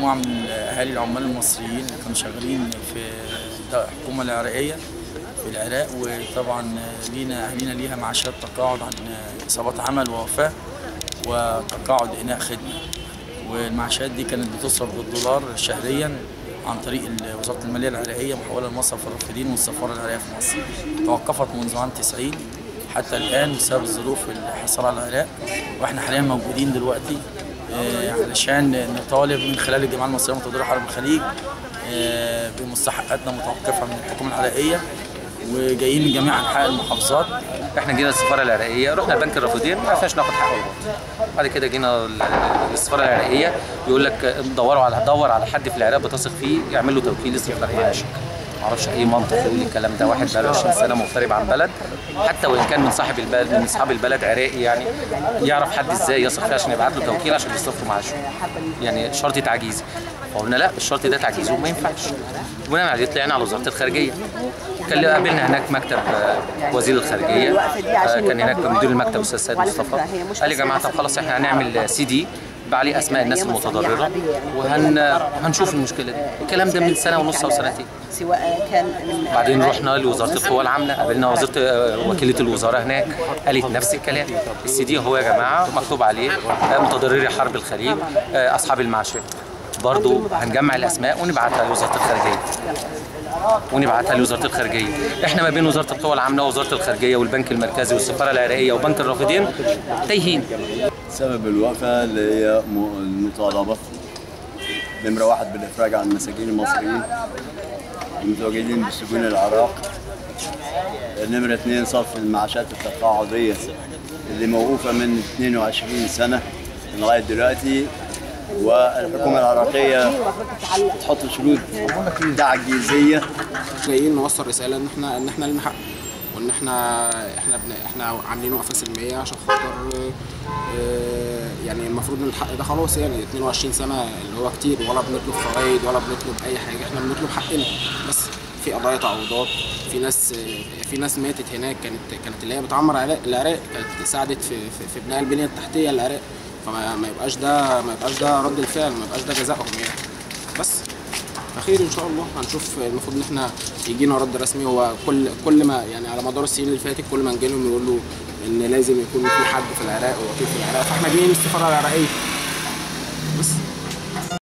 مجموعه من اهالي العمال المصريين اللي كانوا شغالين في الحكومه العراقيه في العراق وطبعا لينا اهالينا ليها معاشات تقاعد عن اصابات عمل ووفاه وتقاعد اناء خدمه والمعاشات دي كانت بتصرف بالدولار شهريا عن طريق وزاره الماليه العراقيه محوله لمصرف الرافدين والسفاره العراقيه في مصر توقفت منذ عام 90 حتى الان بسبب الظروف الحصار على العراق واحنا حاليا موجودين دلوقتي آه، علشان نطالب من خلال الجمعيه المصريه المتضرره حرب الخليج آه، بمستحقاتنا متوقفه من الحكومه العراقيه وجايين من جميع انحاء المحافظات احنا جينا السفاره العراقيه رحنا البنك الرافدين ما عرفناش ناخد حق الوقت بعد كده جينا ال- السفاره العراقيه يقول لك دوروا على دور على حد في العراق بتثق فيه يعمل له توكيل يصرف لك معاشك ما اعرفش اي منطق يقول الكلام ده واحد بقاله 20 سنه مغترب عن بلد حتى وان كان من صاحب البلد من اصحاب البلد عراقي يعني يعرف حد ازاي يثق فيه عشان يبعت له توكيل عشان يصرف له معاشه يعني شرط تعجيزي فقلنا لا الشرط ده تعجيزي وما ينفعش بناء عليه طلعنا على وزاره الخارجيه كان قابلنا هناك مكتب آه، وزير الخارجيه آه، كان هناك مدير المكتب الاستاذ سيد مصطفى قال يا جماعه طب خلاص احنا هنعمل سي دي عليه اسماء الناس المتضرره وهن هنشوف المشكله دي الكلام ده من سنه ونص او سنتين سواء كان من بعدين رحنا لوزاره القوى العامله قابلنا وزاره آه، وكيله الوزاره هناك قالت نفس الكلام السي دي هو يا جماعه مكتوب عليه آه، متضرري حرب الخليج آه، اصحاب المعاشات برضو هنجمع الاسماء ونبعتها لوزاره الخارجيه ونبعتها لوزاره الخارجيه احنا ما بين وزاره القوى العامله ووزاره الخارجيه والبنك المركزي والسفاره العراقيه وبنك الرافدين تايهين سبب الوقفة اللي هي م- المطالبة نمرة واحد بالإفراج عن المساجين المصريين المتواجدين بسجون العراق نمرة اثنين صرف المعاشات التقاعدية اللي موقوفة من 22 سنة لغاية دلوقتي والحكومة العراقية تحط شروط تعجيزية جايين نوصل رساله ان احنا ان احنا لنا حق وان احنا احنا بن احنا عاملين وقفه سلميه عشان خاطر آه، يعني المفروض ان الحق ده خلاص يعني 22 سنه اللي هو كتير ولا بنطلب فوائد ولا بنطلب اي حاجه احنا بنطلب حقنا بس في قضايا تعويضات في ناس في ناس ماتت هناك كانت كانت اللي هي بتعمر عراق العراق كانت ساعدت في في, في بناء البنيه التحتيه للعراق فما ما يبقاش ده ما يبقاش ده رد الفعل ما يبقاش ده جزائهم يعني بس خير ان شاء الله هنشوف المفروض ان احنا يجينا رد رسمي هو كل كل ما يعني على مدار السنين اللي فاتت كل ما نجي لهم يقولوا ان لازم يكون في حد في العراق ووكيل في العراق فاحنا جايين السفاره العراقيه بس